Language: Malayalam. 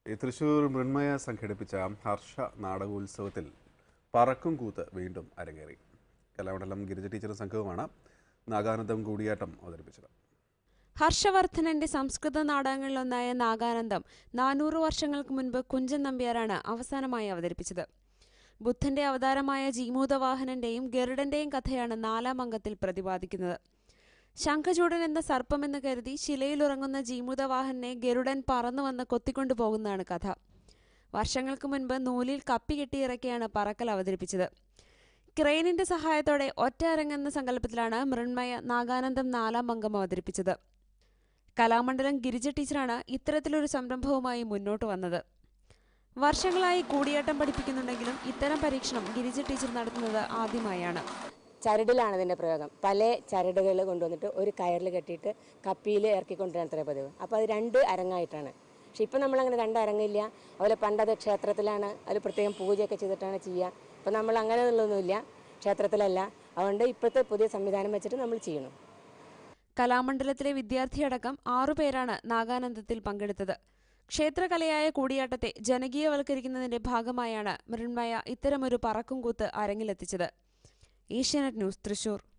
ഈ തൃശൂർ മൃണ്മയ സംഘടിപ്പിച്ച ഹർഷ നാടകോത്സവത്തിൽ പറക്കും കൂത്ത് വീണ്ടും അരങ്ങേറി കലാമണ്ഡലം ഗിരിജ ടീച്ചറും സംഘവുമാണ് നാഗാനന്ദം കൂടിയാട്ടം അവതരിപ്പിച്ചത് ഹർഷവർദ്ധനന്റെ സംസ്കൃത നാടകങ്ങളിലൊന്നായ നാഗാനന്ദം നാനൂറ് വർഷങ്ങൾക്ക് മുൻപ് കുഞ്ചൻ നമ്പ്യാരാണ് അവസാനമായി അവതരിപ്പിച്ചത് ബുദ്ധന്റെ അവതാരമായ ജീമൂതവാഹനന്റെയും ഗരുഡന്റെയും കഥയാണ് നാലാം അംഗത്തിൽ പ്രതിപാദിക്കുന്നത് ശംഖചൂടൻ എന്ന സർപ്പമെന്ന് കരുതി ശിലയിലുറങ്ങുന്ന ജീമൂതവാഹനെ ഗരുഡൻ പറന്നു വന്ന് കൊത്തിക്കൊണ്ടു പോകുന്നതാണ് കഥ വർഷങ്ങൾക്ക് മുൻപ് നൂലിൽ കപ്പി കെട്ടിയിറക്കിയാണ് പറക്കൽ അവതരിപ്പിച്ചത് ക്രെയിനിന്റെ സഹായത്തോടെ ഒറ്റ അരങ്ങെന്ന സങ്കല്പത്തിലാണ് മൃണ്മയ നാഗാനന്ദം നാലാം അംഗം അവതരിപ്പിച്ചത് കലാമണ്ഡലം ഗിരിജ ടീച്ചറാണ് ഇത്തരത്തിലൊരു സംരംഭവുമായി മുന്നോട്ട് വന്നത് വർഷങ്ങളായി കൂടിയാട്ടം പഠിപ്പിക്കുന്നുണ്ടെങ്കിലും ഇത്തരം പരീക്ഷണം ഗിരിജ ടീച്ചർ നടത്തുന്നത് ആദ്യമായാണ് ചരടിലാണ് ഇതിൻ്റെ പ്രയോഗം പല ചരടുകൾ കൊണ്ടുവന്നിട്ട് ഒരു കയറിൽ കെട്ടിയിട്ട് കപ്പിയിൽ ഇറക്കിക്കൊണ്ടിരാണ് അത്ര പതിവ് അപ്പോൾ അത് രണ്ട് അരങ്ങായിട്ടാണ് പക്ഷെ ഇപ്പം നമ്മളങ്ങനെ രണ്ട് അരങ്ങില്ല അതുപോലെ പണ്ടത് ക്ഷേത്രത്തിലാണ് അതിൽ പ്രത്യേകം പൂജയൊക്കെ ചെയ്തിട്ടാണ് ചെയ്യുക ഇപ്പം നമ്മൾ അങ്ങനെ ഉള്ളതൊന്നുമില്ല ക്ഷേത്രത്തിലല്ല അതുകൊണ്ട് ഇപ്പോഴത്തെ പുതിയ സംവിധാനം വെച്ചിട്ട് നമ്മൾ ചെയ്യണം കലാമണ്ഡലത്തിലെ വിദ്യാർത്ഥിയടക്കം ആറുപേരാണ് നാഗാനന്ദത്തിൽ പങ്കെടുത്തത് ക്ഷേത്രകലയായ കൂടിയാട്ടത്തെ ജനകീയവൽക്കരിക്കുന്നതിന്റെ ഭാഗമായാണ് മൃണ്മയ ഇത്തരമൊരു പറക്കും കൂത്ത് അരങ്ങിലെത്തിച്ചത് ഏഷ്യാനെറ്റ് ന്യൂസ് തൃശൂർ